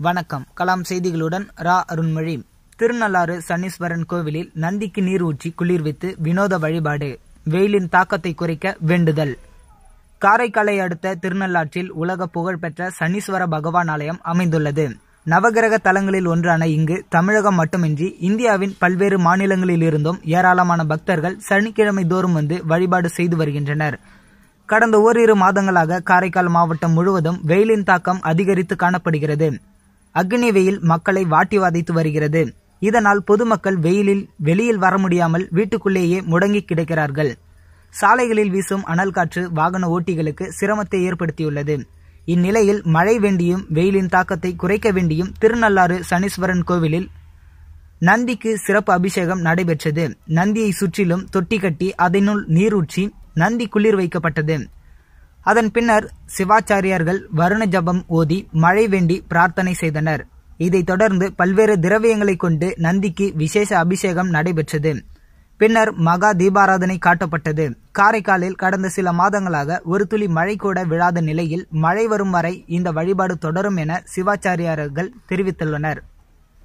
வணக்கம் கலாம் செய்திகளுடன் ரா அருண்மொழி திருநள்ளாறு சனீஸ்வரன் கோவிலில் நந்திக்கு நீர் ஊற்றி குளிர்வித்து வினோத வழிபாடு வெயிலின் தாக்கத்தை குறைக்க வேண்டுதல் காரைக்காலை அடுத்த திருநள்ளாற்றில் உலக புகழ்பெற்ற சனீஸ்வர பகவான் ஆலயம் அமைந்துள்ளது நவகிரக தலங்களில் ஒன்றான இங்கு தமிழகம் மட்டுமின்றி இந்தியாவின் பல்வேறு மாநிலங்களிலிருந்தும் ஏராளமான பக்தர்கள் சனிக்கிழமை தோறும் வந்து வழிபாடு செய்து வருகின்றனர் கடந்த ஓரிரு மாதங்களாக காரைக்கால் மாவட்டம் முழுவதும் வெயிலின் தாக்கம் அதிகரித்து காணப்படுகிறது அக்னி வெயில் மக்களை வாட்டி வதைத்து வருகிறது இதனால் பொதுமக்கள் வெயிலில் வெளியில் வர முடியாமல் வீட்டுக்குள்ளேயே முடங்கி கிடக்கிறார்கள் சாலைகளில் வீசும் அனல் காற்று வாகன ஓட்டிகளுக்கு சிரமத்தை ஏற்படுத்தியுள்ளது இந்நிலையில் மழை வேண்டியும் வெயிலின் தாக்கத்தை குறைக்க வேண்டியும் திருநள்ளாறு சனீஸ்வரன் கோவிலில் நந்திக்கு சிறப்பு அபிஷேகம் நடைபெற்றது நந்தியை சுற்றிலும் தொட்டி கட்டி அதனுள் நீரூற்றி நந்தி குளிர் வைக்கப்பட்டது அதன் பின்னர் சிவாச்சாரியார்கள் வருண ஜபம் ஓதி மழை வேண்டி பிரார்த்தனை செய்தனர் இதைத் தொடர்ந்து பல்வேறு திரவியங்களை கொண்டு நந்திக்கு விசேஷ அபிஷேகம் நடைபெற்றது பின்னர் மகா தீபாராதனை காட்டப்பட்டது காரைக்காலில் கடந்த சில மாதங்களாக ஒரு துளி மழை கூட விழாத நிலையில் மழை வரும் வரை இந்த வழிபாடு தொடரும் என சிவாச்சாரியார்கள் தெரிவித்துள்ளனர்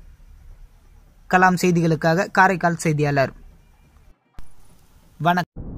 கலாம் செய்திகளுக்காக காரைக்கால் செய்தியாளர் வணக்கம்